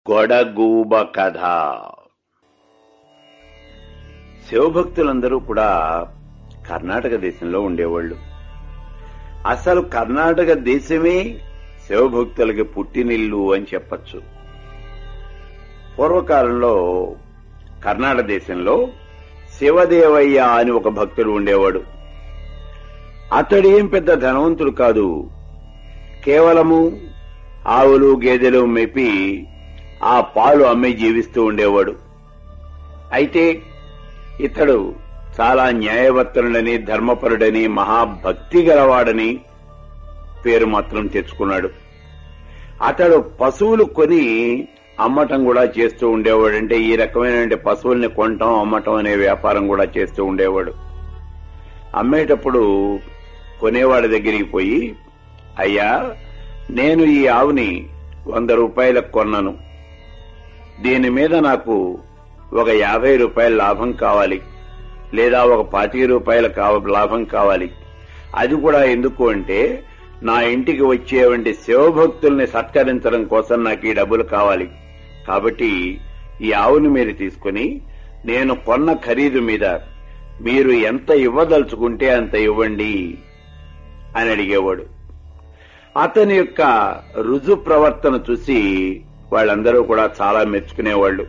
గొడగూబ కథ శివభక్తులందరూ కూడా కర్ణాటక దేశంలో ఉండేవాళ్ళు అసలు కర్ణాటక దేశమే శివభక్తులకి పుట్టినిల్లు అని చెప్పచ్చు పూర్వకాలంలో కర్ణాటక దేశంలో శివదేవయ్య అని ఒక భక్తుడు ఉండేవాడు అతడేం పెద్ద ధనవంతుడు కాదు కేవలము ఆవులు గేదెలు మెపి ఆ పాలు అమ్మి జీవిస్తూ ఉండేవాడు అయితే ఇతడు చాలా న్యాయవర్తనుడని ధర్మపరుడని మహాభక్తి గలవాడని పేరు మాత్రం తెచ్చుకున్నాడు అతడు పశువులు కొని అమ్మటం కూడా చేస్తూ ఉండేవాడు అంటే ఈ రకమైన పశువుల్ని కొనటం అమ్మటం అనే వ్యాపారం కూడా చేస్తూ ఉండేవాడు అమ్మేటప్పుడు కొనేవాడి దగ్గరికి పోయి అయ్యా నేను ఈ ఆవుని వంద రూపాయలకు కొన్నాను దీని మీద నాకు ఒక యాభై రూపాయల లాభం కావాలి లేదా ఒక పాతిక రూపాయల కావ- లాభం కావాలి అది కూడా ఎందుకు అంటే నా ఇంటికి వచ్చేవంటి శివభక్తుల్ని సత్కరించడం కోసం నాకు ఈ డబ్బులు కావాలి కాబట్టి ఈ ఆవుని మీరు తీసుకుని నేను కొన్న ఖరీదు మీద మీరు ఎంత ఇవ్వదలుచుకుంటే అంత ఇవ్వండి అని అడిగేవాడు అతని యొక్క రుజు ప్రవర్తన చూసి వాళ్ళందరూ కూడా చాలా మెచ్చుకునేవాళ్ళు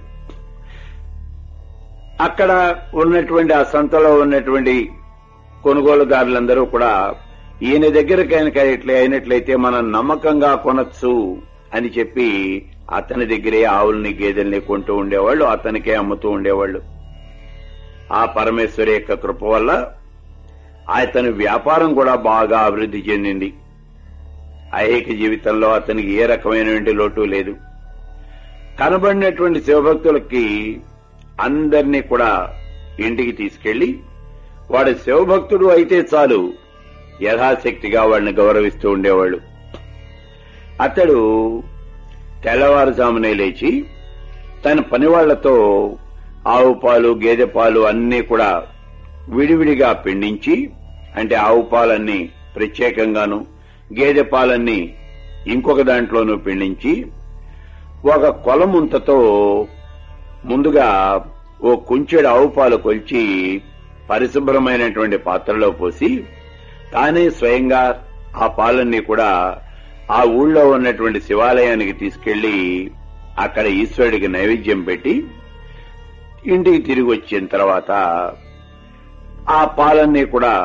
అక్కడ ఉన్నటువంటి ఆ సంతలో ఉన్నటువంటి కొనుగోలుదారులందరూ కూడా ఈయన దగ్గర కనుక ఇట్లా అయినట్లయితే మనం నమ్మకంగా కొనొచ్చు అని చెప్పి అతని దగ్గరే ఆవుల్ని గేదెల్ని కొంటూ ఉండేవాళ్ళు అతనికే అమ్ముతూ ఉండేవాళ్ళు ఆ పరమేశ్వరి యొక్క కృప వల్ల అతని వ్యాపారం కూడా బాగా అభివృద్ధి చెందింది ఐహిక జీవితంలో అతనికి ఏ రకమైనటువంటి లోటు లేదు కనబడినటువంటి శివభక్తులకి అందరినీ కూడా ఇంటికి తీసుకెళ్లి వాడు శివభక్తుడు అయితే చాలు యథాశక్తిగా వాడిని గౌరవిస్తూ ఉండేవాళ్ళు అతడు తెల్లవారుజామునే లేచి తన పనివాళ్లతో ఆవు పాలు గేదె పాలు అన్నీ కూడా విడివిడిగా పిండించి అంటే ఆవు పాలన్నీ ప్రత్యేకంగాను గేదె పాలన్నీ ఇంకొక దాంట్లోనూ పిండించి ఒక కొలముంతతో ముందుగా ఓ కుంచెడు ఆవు పాలు కొల్చి పరిశుభ్రమైనటువంటి పాత్రలో పోసి తానే స్వయంగా ఆ పాలన్నీ కూడా ఆ ఊళ్ళో ఉన్నటువంటి శివాలయానికి తీసుకెళ్లి అక్కడ ఈశ్వరుడికి నైవేద్యం పెట్టి ఇంటికి తిరిగి వచ్చిన తర్వాత ఆ పాలన్నీ కూడా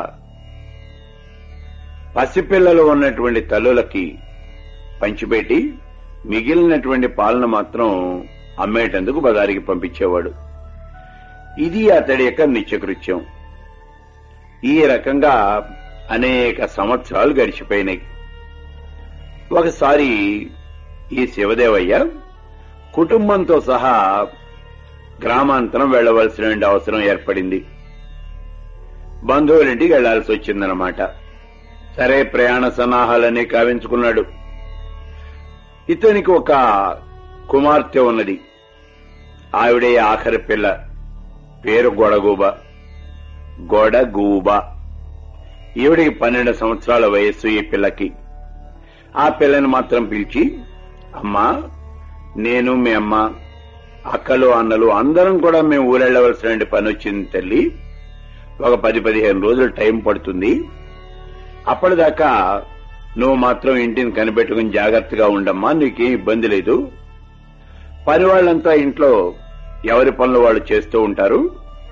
పసిపిల్లలు ఉన్నటువంటి తల్లులకి పంచిపెట్టి మిగిలినటువంటి పాలన మాత్రం అమ్మేటందుకు బజారికి పంపించేవాడు ఇది అతడి యొక్క నిత్యకృత్యం ఈ రకంగా అనేక సంవత్సరాలు గడిచిపోయినాయి ఒకసారి ఈ శివదేవయ్య కుటుంబంతో సహా గ్రామాంతరం వెళ్లవలసిన అవసరం ఏర్పడింది బంధువులింటికి వెళ్లాల్సి వచ్చిందనమాట సరే ప్రయాణ సన్నాహాలన్నీ కావించుకున్నాడు ఇతనికి ఒక కుమార్తె ఉన్నది ఆవిడే ఆఖరి పిల్ల పేరు గొడగూబ గొడగూబ ఈవిడికి పన్నెండు సంవత్సరాల వయస్సు ఈ పిల్లకి ఆ పిల్లని మాత్రం పిలిచి అమ్మా నేను మీ అమ్మ అక్కలు అన్నలు అందరం కూడా మేము ఊరెళ్ళవలసిన పని వచ్చింది తల్లి ఒక పది పదిహేను రోజులు టైం పడుతుంది అప్పటిదాకా నువ్వు మాత్రం ఇంటిని కనిపెట్టుకుని జాగ్రత్తగా ఉండమ్మా నీకేం ఇబ్బంది లేదు పని వాళ్ళంతా ఇంట్లో ఎవరి పనులు వాళ్ళు చేస్తూ ఉంటారు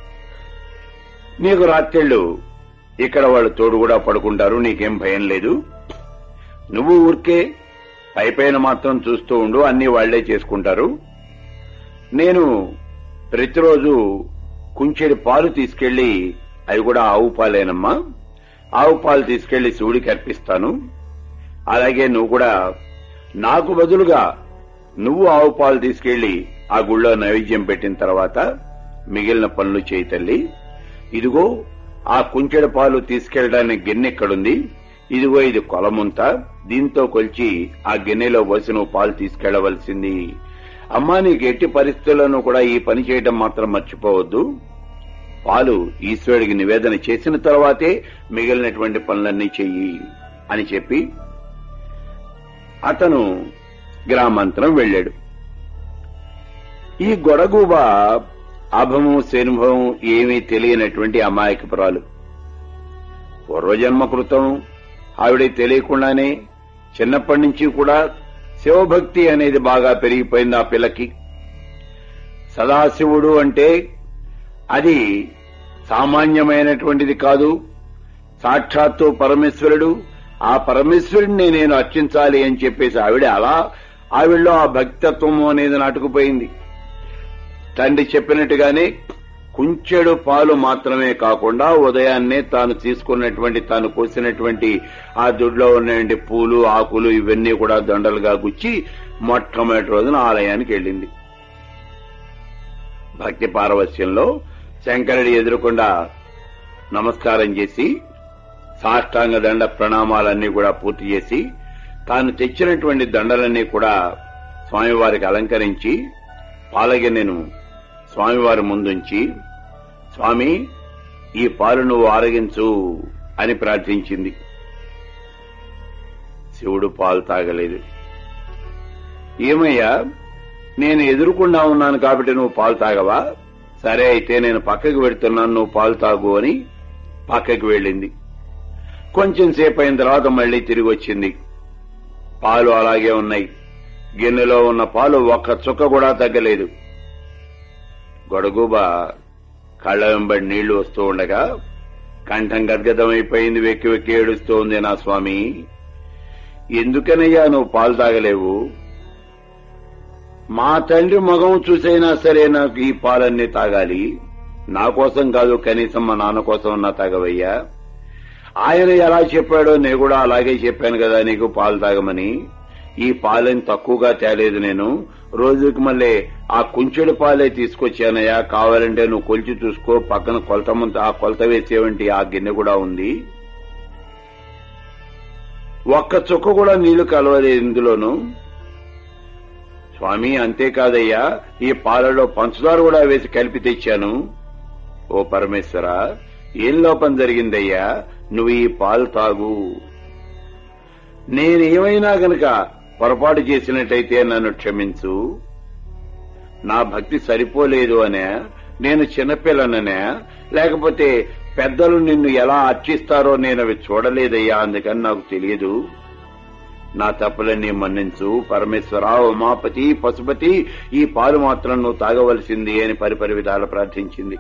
నీకు రాత్రిళ్ళు ఇక్కడ వాళ్ళు తోడు కూడా పడుకుంటారు నీకేం భయం లేదు నువ్వు ఊరికే పైపైన మాత్రం చూస్తూ ఉండు అన్ని వాళ్లే చేసుకుంటారు నేను ప్రతిరోజు కుంచెడి పాలు తీసుకెళ్లి అవి కూడా ఆవు పాలేనమ్మా ఆవు పాలు తీసుకెళ్లి శివుడికి అర్పిస్తాను అలాగే నువ్వు కూడా నాకు బదులుగా నువ్వు ఆవు పాలు తీసుకెళ్లి ఆ గుళ్ళో నైవేద్యం పెట్టిన తర్వాత మిగిలిన పనులు చేయి తల్లి ఇదిగో ఆ కుంచెడ పాలు తీసుకెళ్ళడానికి గిన్నె ఇక్కడుంది ఇదిగో ఇది కొలముంత దీంతో కొల్చి ఆ గిన్నెలో పోసి నువ్వు పాలు తీసుకెళ్లవలసింది అమ్మా నీకు ఎట్టి పరిస్థితుల్లోనూ కూడా ఈ పని చేయడం మాత్రం మర్చిపోవద్దు పాలు ఈశ్వరుడికి నివేదన చేసిన తర్వాతే మిగిలినటువంటి పనులన్నీ చెయ్యి అని చెప్పి అతను గ్రామాంతరం వెళ్ళాడు ఈ గొడగూబ అభము శనుభవం ఏమీ తెలియనటువంటి అమాయకపురాలు పూర్వజన్మ కృతం ఆవిడ తెలియకుండానే చిన్నప్పటి నుంచి కూడా శివభక్తి అనేది బాగా పెరిగిపోయింది ఆ పిల్లకి సదాశివుడు అంటే అది సామాన్యమైనటువంటిది కాదు సాక్షాత్తు పరమేశ్వరుడు ఆ పరమేశ్వరుడిని నేను అర్చించాలి అని చెప్పేసి ఆవిడ అలా ఆవిడలో ఆ భక్తత్వము అనేది నాటుకుపోయింది తండ్రి చెప్పినట్టుగానే కుంచెడు పాలు మాత్రమే కాకుండా ఉదయాన్నే తాను తీసుకున్నటువంటి తాను కోసినటువంటి ఆ దుడ్లో ఉన్నటువంటి పూలు ఆకులు ఇవన్నీ కూడా దండలుగా గుచ్చి మొట్టమొదటి రోజున ఆలయానికి వెళ్ళింది భక్తి పారవస్యంలో శంకరుడి ఎదురుకుండా నమస్కారం చేసి సాష్టాంగ దండ ప్రణామాలన్నీ కూడా పూర్తి చేసి తాను తెచ్చినటువంటి దండలన్నీ కూడా స్వామివారికి అలంకరించి పాలగిన్నెను స్వామివారి ముందుంచి స్వామి ఈ పాలు నువ్వు ఆరగించు అని ప్రార్థించింది శివుడు పాలు తాగలేదు ఏమయ్యా నేను ఎదురుకుండా ఉన్నాను కాబట్టి నువ్వు పాలు తాగవా సరే అయితే నేను పక్కకు వెళ్తున్నాను నువ్వు పాలు తాగు అని పక్కకి వెళ్ళింది కొంచెం సేపు అయిన తర్వాత మళ్లీ తిరిగి వచ్చింది పాలు అలాగే ఉన్నాయి గిన్నెలో ఉన్న పాలు ఒక్క చుక్క కూడా తగ్గలేదు గొడగూబ కళ్ళ వెంబడి నీళ్లు వస్తూ ఉండగా కంఠం గద్గదమైపోయింది వెక్కి వెక్కి ఏడుస్తూ ఉంది నా స్వామి ఎందుకనయ్యా నువ్వు పాలు తాగలేవు మా తండ్రి మగం చూసైనా సరే నాకు ఈ పాలన్నీ తాగాలి నా కోసం కాదు కనీసం మా నాన్న కోసం నా తాగవయ్యా ఆయన ఎలా చెప్పాడో నేను కూడా అలాగే చెప్పాను కదా నీకు పాలు తాగమని ఈ పాలని తక్కువగా తేలేదు నేను రోజుకి మళ్ళీ ఆ కుంచెడు పాలే తీసుకొచ్చానయ్యా కావాలంటే నువ్వు కొలిచి చూసుకో పక్కన కొలత ముంత ఆ కొలత వేసేవంటి ఆ గిన్నె కూడా ఉంది ఒక్క చుక్క కూడా నీళ్లు కలవలేదు ఇందులోను స్వామి అంతేకాదయ్యా ఈ పాలలో పంచదార కూడా వేసి కలిపి తెచ్చాను ఓ పరమేశ్వర ఏం లోపం జరిగిందయ్యా నువ్వు ఈ పాలు తాగు నేనేమైనా గనక పొరపాటు చేసినట్టయితే నన్ను క్షమించు నా భక్తి సరిపోలేదు అనే నేను చిన్నపిల్లననే లేకపోతే పెద్దలు నిన్ను ఎలా అర్చిస్తారో నేను అవి చూడలేదయ్యా అందుకని నాకు తెలియదు నా తప్పులన్నీ మన్నించు పరమేశ్వర ఉమాపతి పశుపతి ఈ పాలు మాత్రం నువ్వు తాగవలసింది అని పరిపరి విధాలు ప్రార్థించింది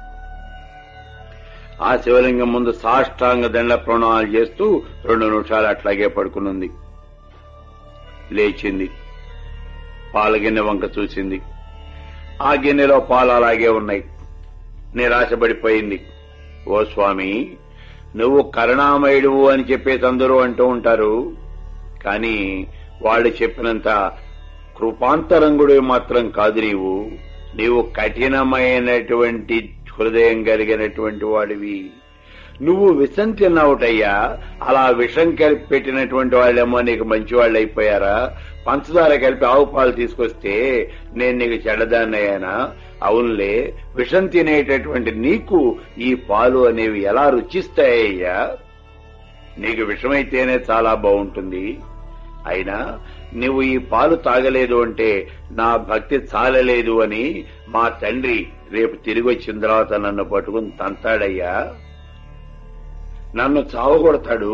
ఆ శివలింగం ముందు సాష్టాంగ దండ ప్రణాళాలు చేస్తూ రెండు నిమిషాలు అట్లాగే పడుకునుంది లేచింది పాల గిన్నె వంక చూసింది ఆ గిన్నెలో పాలు అలాగే ఉన్నాయి నిరాశపడిపోయింది ఓ స్వామి నువ్వు కరుణామయుడువు అని చెప్పేసి అందరూ అంటూ ఉంటారు కానీ వాళ్ళు చెప్పినంత కృపాంతరంగుడు మాత్రం కాదు నీవు నీవు కఠినమైనటువంటి హృదయం కలిగినటువంటి వాడివి నువ్వు విషం తిన్నావుటయ్యా అలా విషం కలిపి పెట్టినటువంటి వాళ్ళేమో నీకు మంచి వాళ్ళు అయిపోయారా పంచదార కలిపి ఆవు పాలు తీసుకొస్తే నేను నీకు చెడ్డదాన్నయ్యానా అవునులే విషం తినేటటువంటి నీకు ఈ పాలు అనేవి ఎలా రుచిస్తాయ్యా నీకు విషమైతేనే చాలా బాగుంటుంది అయినా నువ్వు ఈ పాలు తాగలేదు అంటే నా భక్తి చాలలేదు అని మా తండ్రి రేపు తిరిగి వచ్చిన తర్వాత నన్ను పట్టుకుని తంతాడయ్యా నన్ను చావగొడతాడు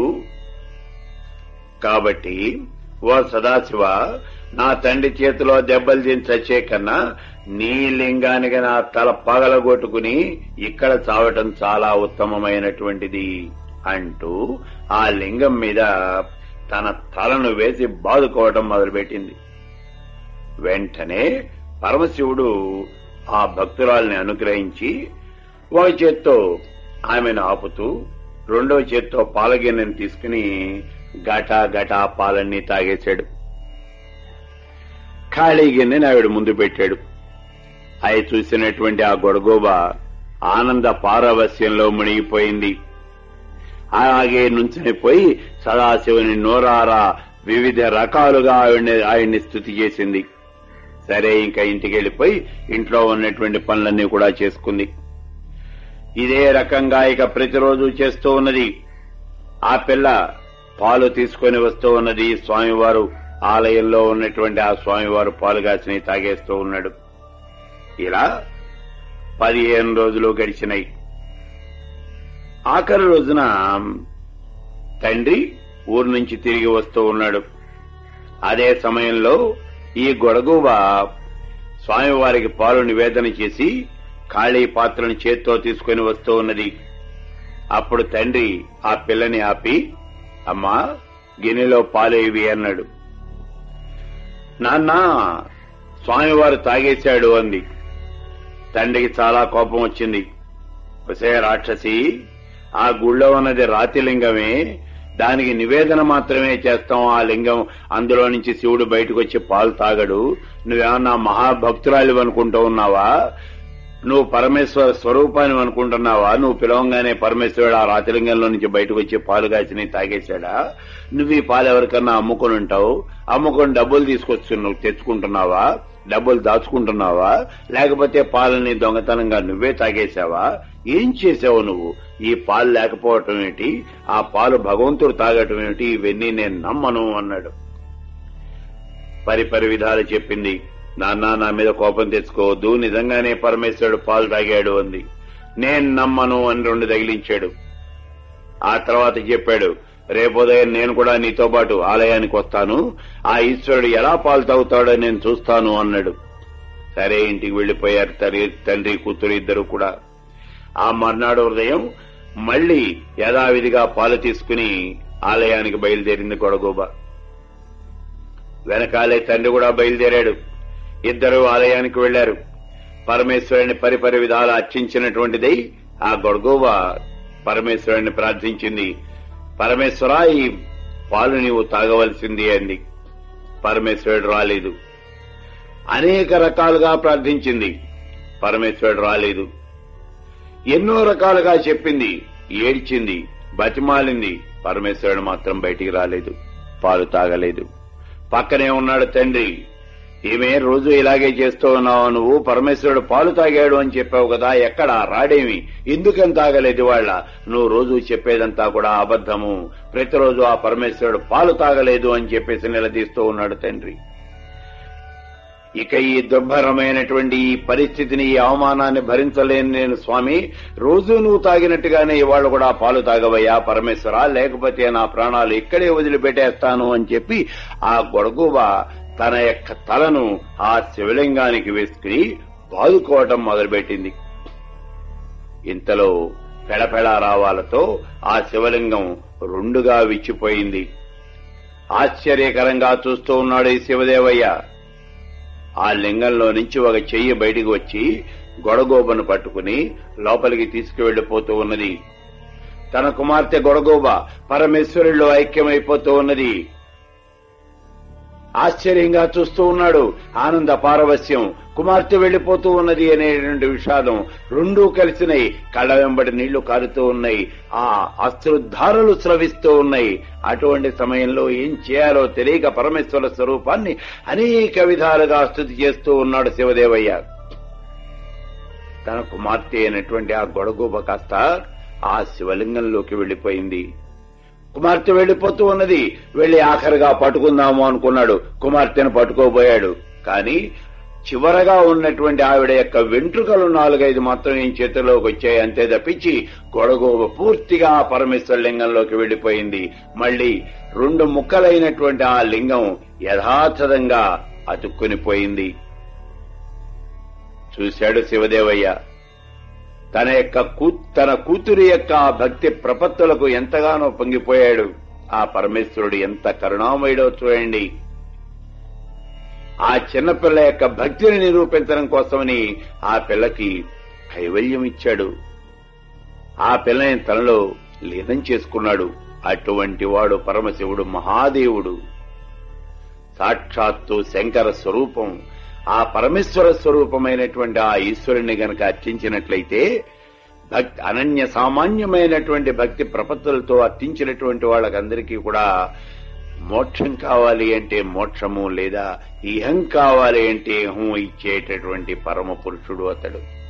కాబట్టి ఓ సదాశివ నా తండ్రి చేతిలో దెబ్బలు తిని చచ్చే కన్నా నీ లింగానికి నా తల పగలగొట్టుకుని ఇక్కడ చావటం చాలా ఉత్తమమైనటువంటిది అంటూ ఆ లింగం మీద తన తలను వేసి బాదుకోవటం మొదలుపెట్టింది వెంటనే పరమశివుడు ఆ భక్తురాల్ని అనుగ్రహించి ఒక చేత్తో ఆమెను ఆపుతూ రెండో చేత్తో పాలగిన్నెను తీసుకుని గటా గటా పాలన్నీ తాగేశాడు ఖాళీ గిన్నెని ఆవిడ ముందు పెట్టాడు అవి చూసినటువంటి ఆ గొడగోబ ఆనంద పారవస్యంలో మునిగిపోయింది అలాగే నుంచుని పోయి సదాశివుని నోరారా వివిధ రకాలుగా ఆవిడ్ని ఆయన్ని స్థుతి చేసింది సరే ఇంకా ఇంటికి వెళ్ళిపోయి ఇంట్లో ఉన్నటువంటి పనులన్నీ కూడా చేసుకుంది ఇదే రకంగా ఇక ప్రతిరోజు చేస్తూ ఉన్నది ఆ పిల్ల పాలు తీసుకొని వస్తూ ఉన్నది స్వామివారు ఆలయంలో ఉన్నటువంటి ఆ స్వామివారు పాలు కాసిని తాగేస్తూ ఉన్నాడు ఇలా పదిహేను రోజులు గడిచినాయి ఆఖరి రోజున తండ్రి ఊరు నుంచి తిరిగి వస్తూ ఉన్నాడు అదే సమయంలో ఈ గొడగువ స్వామివారికి పాలు నివేదన చేసి ఖాళీ పాత్రను చేత్తో తీసుకుని వస్తూ ఉన్నది అప్పుడు తండ్రి ఆ పిల్లని ఆపి అమ్మా గిన్నెలో పాలు ఇవి అన్నాడు నాన్న స్వామివారు తాగేశాడు అంది తండ్రికి చాలా కోపం వచ్చింది ఒసే రాక్షసి ఆ గుళ్ళో ఉన్నది రాతి లింగమే దానికి నివేదన మాత్రమే చేస్తాం ఆ లింగం అందులో నుంచి శివుడు బయటకు వచ్చి పాలు తాగడు నువ్వేమన్నా మహాభక్తురాలు అనుకుంటూ ఉన్నావా నువ్వు పరమేశ్వర స్వరూపాన్ని అనుకుంటున్నావా నువ్వు పిలవంగానే పరమేశ్వరుడు ఆ రాతిలింగంలో నుంచి బయటకు వచ్చి పాలు కాచి తాగేశాడా నువ్వు ఈ పాలు ఎవరికన్నా అమ్ముకొని ఉంటావు అమ్ముకొని డబ్బులు తీసుకొచ్చి నువ్వు తెచ్చుకుంటున్నావా డబ్బులు దాచుకుంటున్నావా లేకపోతే పాలని దొంగతనంగా నువ్వే తాగేశావా ఏం చేసావు నువ్వు ఈ పాలు లేకపోవటం ఏంటి ఆ పాలు భగవంతుడు తాగటం ఏమిటి ఇవన్నీ నేను నమ్మను అన్నాడు పరిపరి విధాలు చెప్పింది నాన్న నా మీద కోపం తెచ్చుకోవద్దు నిజంగానే పరమేశ్వరుడు పాలు తాగాడు అంది నేను నమ్మను అని రెండు తగిలించాడు ఆ తర్వాత చెప్పాడు రేపోదయం నేను కూడా నీతో పాటు ఆలయానికి వస్తాను ఆ ఈశ్వరుడు ఎలా పాలు తాగుతాడో నేను చూస్తాను అన్నాడు సరే ఇంటికి వెళ్లిపోయారు తల్లి తండ్రి కూతురు ఇద్దరు కూడా ఆ మర్నాడు ఉదయం మళ్లీ యథావిధిగా పాలు తీసుకుని ఆలయానికి బయలుదేరింది గొడగోబ వెనకాలే తండ్రి కూడా బయలుదేరాడు ఇద్దరు ఆలయానికి వెళ్లారు పరమేశ్వరుని పరిపరి విధాలు అర్చించినటువంటిదై ఆ గొడగోబ పరమేశ్వరుని ప్రార్థించింది పరమేశ్వర ఈ పాలు నీవు తాగవలసింది అంది పరమేశ్వరుడు రాలేదు అనేక రకాలుగా ప్రార్థించింది పరమేశ్వరుడు రాలేదు ఎన్నో రకాలుగా చెప్పింది ఏడ్చింది బతిమాలింది పరమేశ్వరుడు మాత్రం బయటికి రాలేదు పాలు తాగలేదు పక్కనే ఉన్నాడు తండ్రి ఈమె రోజు ఇలాగే చేస్తూ ఉన్నావు నువ్వు పరమేశ్వరుడు పాలు తాగాడు అని చెప్పావు కదా ఎక్కడ రాడేమి ఎందుకని తాగలేదు వాళ్ళ నువ్వు రోజు చెప్పేదంతా కూడా అబద్ధము ప్రతిరోజు ఆ పరమేశ్వరుడు పాలు తాగలేదు అని చెప్పేసి నిలదీస్తూ ఉన్నాడు తండ్రి ఇక ఈ దుర్భరమైనటువంటి ఈ పరిస్థితిని ఈ అవమానాన్ని భరించలేని నేను స్వామి రోజు నువ్వు తాగినట్టుగానే ఇవాళ కూడా పాలు తాగవయ్యా పరమేశ్వర లేకపోతే నా ప్రాణాలు ఇక్కడే వదిలిపెట్టేస్తాను అని చెప్పి ఆ గొడగువ తన యొక్క తలను ఆ శివలింగానికి వేసుకుని బాదుకోవటం మొదలుపెట్టింది ఇంతలో పెళపెళ రావాలతో ఆ శివలింగం రెండుగా విచ్చిపోయింది ఆశ్చర్యకరంగా చూస్తూ ఉన్నాడు ఈ శివదేవయ్య ఆ లింగంలో నుంచి ఒక చెయ్యి బయటికి వచ్చి గొడగోబను పట్టుకుని లోపలికి తీసుకువెళ్లిపోతూ ఉన్నది తన కుమార్తె గొడగోబ పరమేశ్వరుల్లో ఐక్యమైపోతూ ఉన్నది ఆశ్చర్యంగా చూస్తూ ఉన్నాడు ఆనంద పారవస్యం కుమార్తె వెళ్లిపోతూ ఉన్నది అనేటువంటి విషాదం రెండూ కలిసినాయి కళ్ళ వెంబడి నీళ్లు కారుతూ ఉన్నాయి ఆ అశ్రుధారలు స్రవిస్తూ ఉన్నాయి అటువంటి సమయంలో ఏం చేయాలో తెలియక పరమేశ్వర స్వరూపాన్ని అనేక విధాలుగా స్థుతి చేస్తూ ఉన్నాడు శివదేవయ్య తన కుమార్తె అయినటువంటి ఆ గొడగూబ కాస్త ఆ శివలింగంలోకి వెళ్లిపోయింది కుమార్తె వెళ్లిపోతూ ఉన్నది వెళ్లి ఆఖరిగా పట్టుకుందాము అనుకున్నాడు కుమార్తెను పట్టుకోబోయాడు కానీ చివరగా ఉన్నటువంటి ఆవిడ యొక్క వెంట్రుకలు నాలుగైదు మాత్రం ఈ చేతిలోకి వచ్చాయి అంతే తప్పించి గొడగోబ పూర్తిగా ఆ పరమేశ్వర లింగంలోకి వెళ్లిపోయింది మళ్లీ రెండు ముక్కలైనటువంటి ఆ లింగం యథాతథంగా అతుక్కునిపోయింది చూశాడు శివదేవయ్య తన యొక్క తన కూతురి యొక్క భక్తి ప్రపత్తులకు ఎంతగానో పొంగిపోయాడు ఆ పరమేశ్వరుడు ఎంత కరుణామయుడో చూడండి ఆ చిన్నపిల్ల యొక్క భక్తిని నిరూపించడం కోసమని ఆ పిల్లకి కైవల్యం ఇచ్చాడు ఆ పిల్లని తనలో లీనం చేసుకున్నాడు అటువంటి వాడు పరమశివుడు మహాదేవుడు సాక్షాత్తు శంకర స్వరూపం ఆ పరమేశ్వర స్వరూపమైనటువంటి ఆ ఈశ్వరుణ్ణి గనక అర్చించినట్లయితే భక్తి అనన్య సామాన్యమైనటువంటి భక్తి ప్రపత్తులతో అర్చించినటువంటి వాళ్ళకందరికీ కూడా మోక్షం కావాలి అంటే మోక్షము లేదా ఇహం కావాలి అంటే ఇహం ఇచ్చేటటువంటి పరమ పురుషుడు అతడు